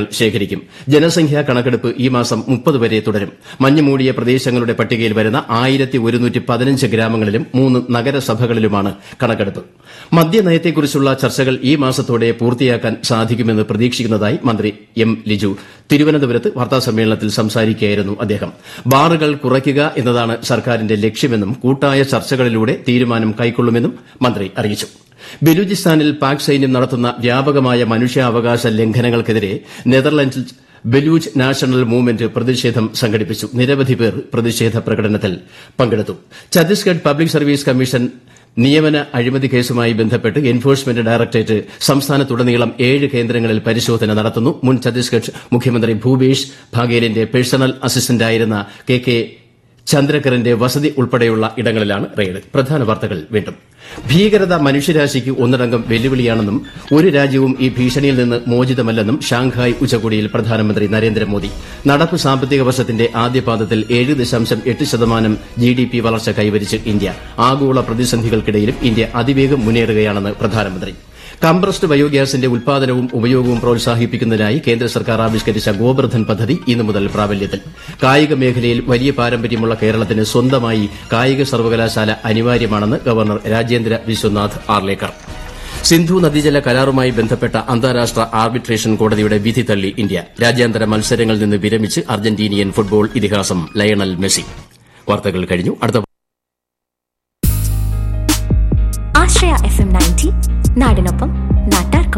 വിവരങ്ങൾ ശേഖരിക്കും ജനസംഖ്യാ കണക്കെടുപ്പ് ഈ മാസം മുപ്പത് വരെ തുടരും മഞ്ഞുമൂടിയ പ്രദേശങ്ങളുടെ പട്ടികയിൽ വരുന്ന ആയിരത്തി ഒരുന്നൂറ്റി പതിനഞ്ച് ഗ്രാമങ്ങളിലും മൂന്ന് നഗരസഭകളിലുമാണ് കണക്കെടുപ്പ് മദ്യനയത്തെക്കുറിച്ചുള്ള ചർച്ചകൾ ഈ മാസത്തോടെ പൂർത്തിയാക്കാൻ സാധിക്കുമെന്ന് പ്രതീക്ഷിക്കുന്നതായി മന്ത്രി എം ലിജു തിരുവനന്തപുരത്ത് വാർത്താസമ്മേളനത്തിൽ സംസാരിക്കുകയായിരുന്നു അദ്ദേഹം ബാറുകൾ കുറയ്ക്കുക എന്നതാണ് സർക്കാരിന്റെ ലക്ഷ്യമെന്നും കൂട്ടായ ചർച്ചകളിലൂടെ തീരുമാനം കൈക്കൊള്ളുമെന്നും മന്ത്രി അറിയിച്ചു ബലൂചിസ്ഥാനിൽ പാക് സൈന്യം നടത്തുന്ന വ്യാപകമായ മനുഷ്യാവകാശ ലംഘനങ്ങൾക്കെതിരെ നെതർലൻഡ്സിൽ ബലൂച്ച് നാഷണൽ മൂവ്മെന്റ് പ്രതിഷേധം സംഘടിപ്പിച്ചു നിരവധി പേർ പ്രതിഷേധ പ്രകടനത്തിൽ പങ്കെടുത്തു ഛത്തീസ്ഗഡ് പബ്ലിക് സർവീസ് കമ്മീഷൻ നിയമന അഴിമതി കേസുമായി ബന്ധപ്പെട്ട് എൻഫോഴ്സ്മെന്റ് ഡയറക്ടറേറ്റ് സംസ്ഥാനത്തുടനീളം ഏഴ് കേന്ദ്രങ്ങളിൽ പരിശോധന നടത്തുന്നു മുൻ ഛത്തീസ്ഗഡ് മുഖ്യമന്ത്രി ഭൂപേഷ് ഭാഗേലിന്റെ പേഴ്സണൽ അസിസ്റ്റന്റായിരുന്ന കെ കെ ചന്ദ്രകറിന്റെ വസതി ഉൾപ്പെടെയുള്ള ഇടങ്ങളിലാണ് റെയ്ഡ് പ്രധാന വാർത്തകൾ വീണ്ടും ഭീകരത മനുഷ്യരാശിക്ക് ഒന്നടങ്കം വെല്ലുവിളിയാണെന്നും ഒരു രാജ്യവും ഈ ഭീഷണിയിൽ നിന്ന് മോചിതമല്ലെന്നും ഷാങ്ഹായ് ഉച്ചകോടിയിൽ പ്രധാനമന്ത്രി നരേന്ദ്രമോദി നടപ്പ് സാമ്പത്തിക വർഷത്തിന്റെ ആദ്യപാദത്തിൽ ഏഴ് ദശാംശം എട്ട് ശതമാനം ജി ഡി പി വളർച്ച കൈവരിച്ച് ഇന്ത്യ ആഗോള പ്രതിസന്ധികൾക്കിടയിലും ഇന്ത്യ അതിവേഗം മുന്നേറുകയാണെന്ന് പ്രധാനമന്ത്രി കംപ്രസ്ഡ് ബയോഗ്യാസിന്റെ ഉൽപാദനവും ഉപയോഗവും പ്രോത്സാഹിപ്പിക്കുന്നതിനായി കേന്ദ്ര സർക്കാർ ആവിഷ്കരിച്ച ഗോബർധൻ പദ്ധതി ഇന്നു മുതൽ പ്രാബല്യത്തിൽ കായിക മേഖലയിൽ വലിയ പാരമ്പര്യമുള്ള കേരളത്തിന് സ്വന്തമായി കായിക സർവകലാശാല അനിവാര്യമാണെന്ന് ഗവർണർ രാജേന്ദ്ര വിശ്വനാഥ് ആർലേക്കർ സിന്ധു നദീജല കരാറുമായി ബന്ധപ്പെട്ട അന്താരാഷ്ട്ര ആർബിട്രേഷൻ കോടതിയുടെ വിധി തള്ളി ഇന്ത്യ രാജ്യാന്തര മത്സരങ്ങളിൽ നിന്ന് വിരമിച്ച് അർജന്റീനിയൻ ഫുട്ബോൾ ഇതിഹാസം ലയണൽ മെസ്സി വാർത്തകൾ കഴിഞ്ഞു അടുത്ത ആശ്രയ എഫ് എം നയൻറ്റി നാടിനൊപ്പം